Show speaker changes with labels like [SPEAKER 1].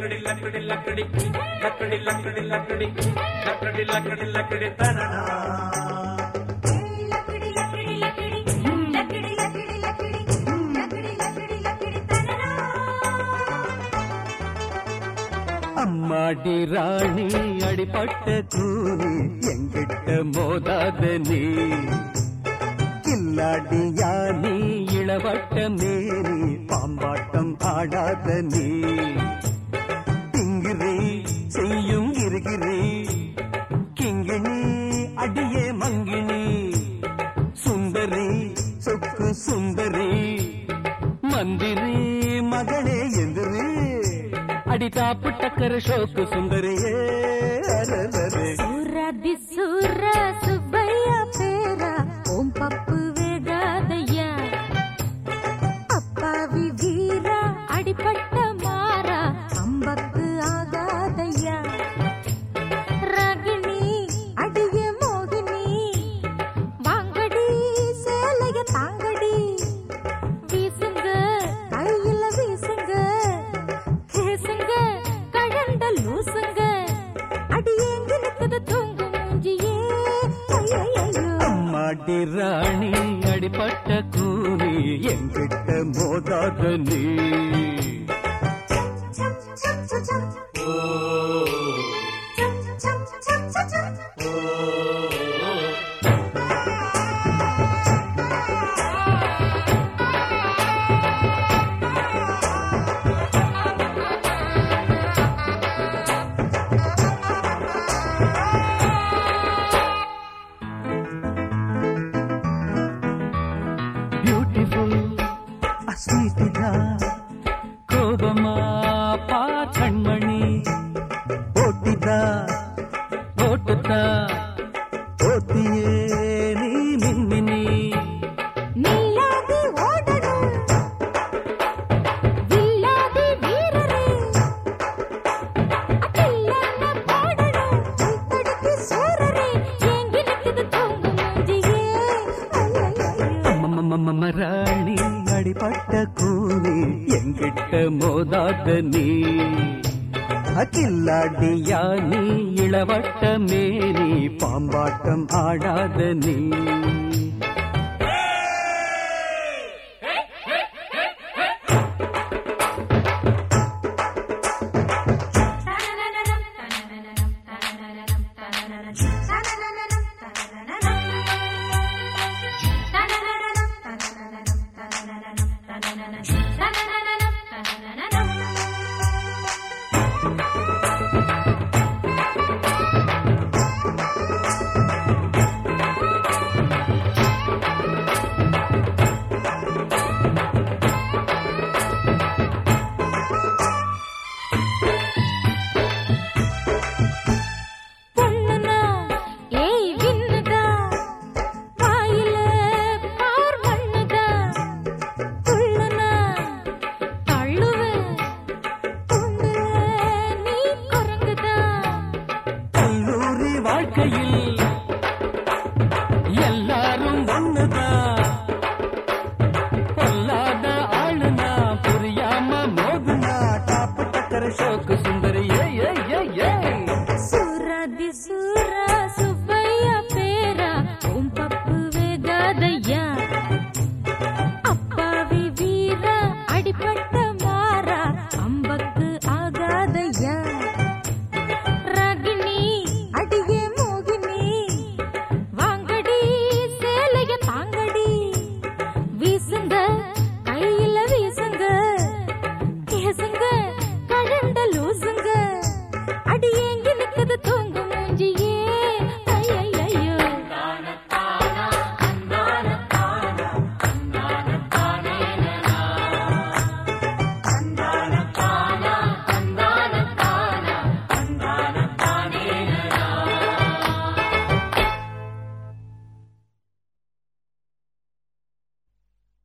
[SPEAKER 1] லக்கடி லக்கடி லக்கடி லக்கடி லக்கடி லக்கடி லக்கடி லக்கடி லக்கடி தனனா
[SPEAKER 2] லக்கடி லக்கடி லக்கடி லக்கடி லக்கடி லக்கடி லக்கடி லக்கடி லக்கடி தனனா
[SPEAKER 3] அம்மாடி ராணி அடிபட்ட கூனி எங்கிட்ட மோதாத நீ கில்லாடி யானி இளவட்ட மேரி பாம்பாட்டம் ஆடாத நீ திங்கிரி செய்யும் கிருகிரி கிங்கிணி அடியே மங்கிணி சுந்தரி சொக்கு சுந்தரி மந்திரி மகளே எந்திரி அடி தாப்பு டக்கர ஷோக்கு சுந்தரியே அரரரே.
[SPEAKER 2] சூராதி சூரா சுப்பையா பேரா ஓம் பப்பு வேகாதையா அப்பாவி வீரா அடிப்பட்ட மாறா அம்பக்கு ஆகாதையா ராகினி அடிய மோகினி வாங்கடி சேலைய தாங்கடி வீசுங்க கையில வீசுங்க பேசுங்க கழண்ட லூசுங்க அடி எங்க நிக்குது தூங்கு மூஞ்சியே ஐயையையோ.
[SPEAKER 3] அம்மாடி ராணி அடிபட்ட கூனி எங்கிட்ட மோதாத நீ
[SPEAKER 2] சம், சம், சம், சம். சம், சம், சம், சம், சம்.
[SPEAKER 3] பியூட்டிஃபுல் அஸ்வீட்டிதா கோபமா பா கண்மணி ஓட்டிதா ஓட்டுதா ஓட்டியே நீ மின்மினி
[SPEAKER 2] நில்லாது ஓடணும் வில்லாது வீரரே அகில்லான பாடணும் தடுத்து சூரரே ஏங்கி நிக்குது தூங்கு மூஞ்சியே ஐயையையோ.
[SPEAKER 3] அம்மம்மம்மம்ம ராணி அடிபட்ட கூனி எங்கிட்ட மோதாத நீ அகில்லாடி யானி இளவட்ட மேரி பாம்பாட்டம் ஆடாத நீ
[SPEAKER 2] பொண்ணுனா ஏய் விண்ணுதா வாயில பார் மண்ணுதா துள்ளுனா தள்ளுவேன் பொண்ணுல நீ குரங்குதா
[SPEAKER 3] கல்லூரி வாழ்க்கையில் எல்லாரும் ஒண்ணுதான் பொல்லாத ஆளுனா புரியாம மோதுனா டாப்பு டக்கர ஷோக்கு சுந்தரி ஏய் ஏய் ஏய் ஏய்
[SPEAKER 2] சூராதி சூர